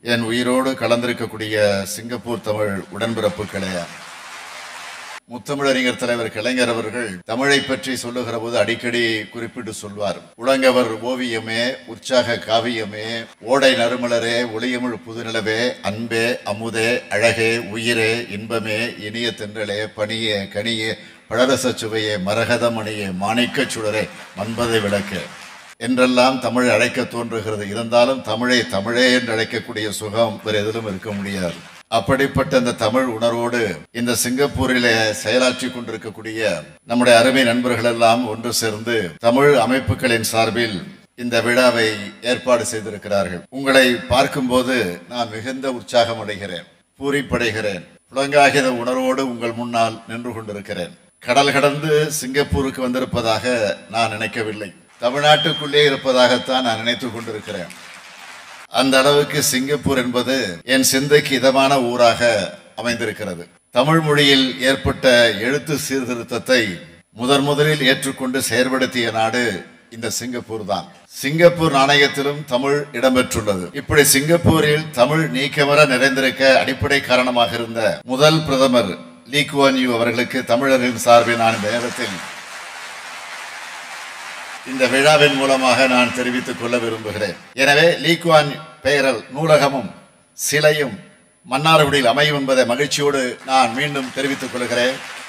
என் உயிரோடு கலந்திருக்கக்கூடிய சிங்கப்பூர் தமிழ் உடன்பிறப்புகளே முத்தமிழறிஞர் தலைவர் கலைஞர் அவர்கள் தமிழை பற்றி சொல்லுகிற போது அடிக்கடி குறிப்பிட்டு சொல்வார் உலங்கவர் ஓவியமே உற்சாக காவியமே ஓடை நறுமலரே ஒளியமிழ் புதுநிலவே அன்பே அமுதே அழகே உயிரே இன்பமே இனிய தென்றலே பனியே கனியே பழரசச் சுவையே மரகதமணியே மாணிக்கச் சுடரே மன்பதை விளக்கு என்றெல்லாம் தமிழ் அழைக்க தோன்றுகிறது இருந்தாலும் தமிழை தமிழே என்று அழைக்கக்கூடிய சுகம் வேறு எதிலும் இருக்க முடியாது அப்படிப்பட்ட இந்த தமிழ் உணர்வோடு இந்த சிங்கப்பூரிலே செயலாற்றி கொண்டிருக்கக்கூடிய நம்முடைய அருமை நண்பர்கள் எல்லாம் ஒன்று சேர்ந்து தமிழ் அமைப்புகளின் சார்பில் இந்த விழாவை ஏற்பாடு செய்திருக்கிறார்கள் உங்களை பார்க்கும்போது நான் மிகுந்த உற்சாகம் அடைகிறேன் பூரிப்படைகிறேன் புலங்காகித உணர்வோடு உங்கள் முன்னால் நின்று கொண்டிருக்கிறேன் கடல் கடந்து சிங்கப்பூருக்கு வந்திருப்பதாக நான் நினைக்கவில்லை தமிழ்நாட்டுக்குள்ளே இருப்பதாகத்தான் நான் நினைத்துக் கொண்டிருக்கிறேன் அந்த அளவுக்கு சிங்கப்பூர் என்பது என் சிந்தைக்கு இதமான ஊராக அமைந்திருக்கிறது தமிழ் மொழியில் ஏற்பட்ட எழுத்து சீர்திருத்தத்தை முதன் முதலில் ஏற்றுக்கொண்டு செயற்படுத்திய நாடு இந்த சிங்கப்பூர் தான் சிங்கப்பூர் நாணயத்திலும் தமிழ் இடம்பெற்றுள்ளது இப்படி சிங்கப்பூரில் தமிழ் நீக்கமர நிறைந்திருக்க அடிப்படை காரணமாக இருந்த முதல் பிரதமர் லீ குவான் யூ அவர்களுக்கு தமிழரின் சார்பில் நான் இந்த நேரத்தில் இந்த விழாவின் மூலமாக நான் தெரிவித்துக் கொள்ள விரும்புகிறேன் எனவே லீக்வான் பெயரல் நூலகமும் சிலையும் மன்னார்குடியில் அமையும் என்பதை மகிழ்ச்சியோடு நான் மீண்டும் தெரிவித்துக் கொள்கிறேன்